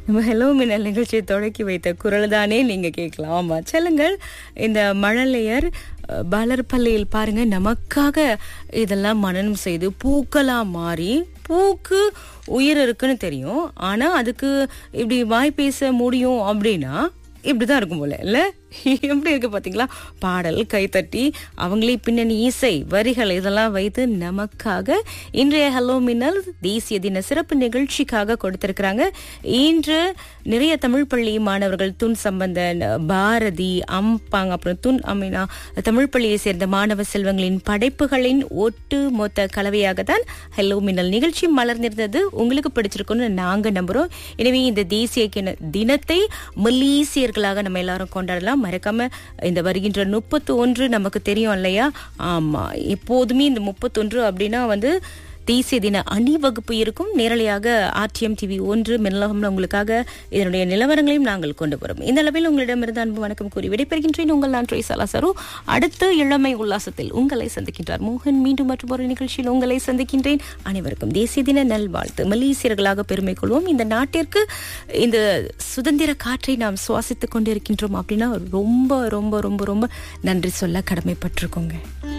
நம்ம ஹலோ மின்னல் நிகழ்ச்சியை தொடக்கி வைத்த குரல் தானே நீங்க கேட்கலாம் ஆமா செல்லுங்கள் இந்த மழலையர் அஹ், பலர்பள்ளியில் பாருங்க நமக்காக இதெல்லாம் மனனம் செய்து பூக்களா மாறி பூக்கு உயிர் இருக்குன்னு தெரியும் ஆனா அதுக்கு இப்படி வாய் பேச முடியும் அப்படின்னா இப்படிதான் இருக்கும் போல இல்ல எப்படி இருக்கு பாத்தீங்களா பாடல் கைத்தட்டி அவங்களே பின்னணி இசை வரிகள் இதெல்லாம் வைத்து நமக்காக இன்றைய ஹலோ மின்னல் தேசிய தின சிறப்பு நிகழ்ச்சிக்காக கொடுத்திருக்கிறாங்க இன்று நிறைய தமிழ் பள்ளி மாணவர்கள் துன் சம்பந்தன் பாரதி அம்பாங் அப்புறம் துன் அமினா தமிழ் பள்ளியை சேர்ந்த மாணவ செல்வங்களின் படைப்புகளின் ஒட்டு மொத்த கலவையாக தான் ஹலோ மின்னல் நிகழ்ச்சி மலர்ந்திருந்தது உங்களுக்கு பிடிச்சிருக்கும்னு நாங்க நம்புறோம் எனவே இந்த தேசிய கிண- தினத்தை மலேசியர்களாக நம்ம எல்லாரும் கொண்டாடலாம் மறக்காம இந்த வருகின்ற முப்பத்தி ஒன்று நமக்கு தெரியும் இல்லையா ஆமா எப்போதுமே இந்த முப்பத்தொன்று அப்படின்னா வந்து தேசிய தின அணிவகுப்பு இருக்கும் நேரலையாக ஆர்டிஎம் டிவி ஒன்று மின்னலகம்ல உங்களுக்காக இதனுடைய நிலவரங்களையும் நாங்கள் கொண்டு வரோம் இந்த அளவில் உங்களிடமிருந்து அன்பு வணக்கம் கூறி விடைபெறுகின்றேன் உங்கள் நான் ட்ரேஸ் அலாசரு அடுத்த இளமை உல்லாசத்தில் உங்களை சந்திக்கின்றார் மோகன் மீண்டும் மற்றும் ஒரு நிகழ்ச்சியில் உங்களை சந்திக்கின்றேன் அனைவருக்கும் தேசிய தின நல்வாழ்த்து மலேசியர்களாக பெருமை கொள்வோம் இந்த நாட்டிற்கு இந்த சுதந்திர காற்றை நாம் சுவாசித்துக் கொண்டிருக்கின்றோம் அப்படின்னா ரொம்ப ரொம்ப ரொம்ப ரொம்ப நன்றி சொல்ல கடமைப்பட்டிருக்கோங்க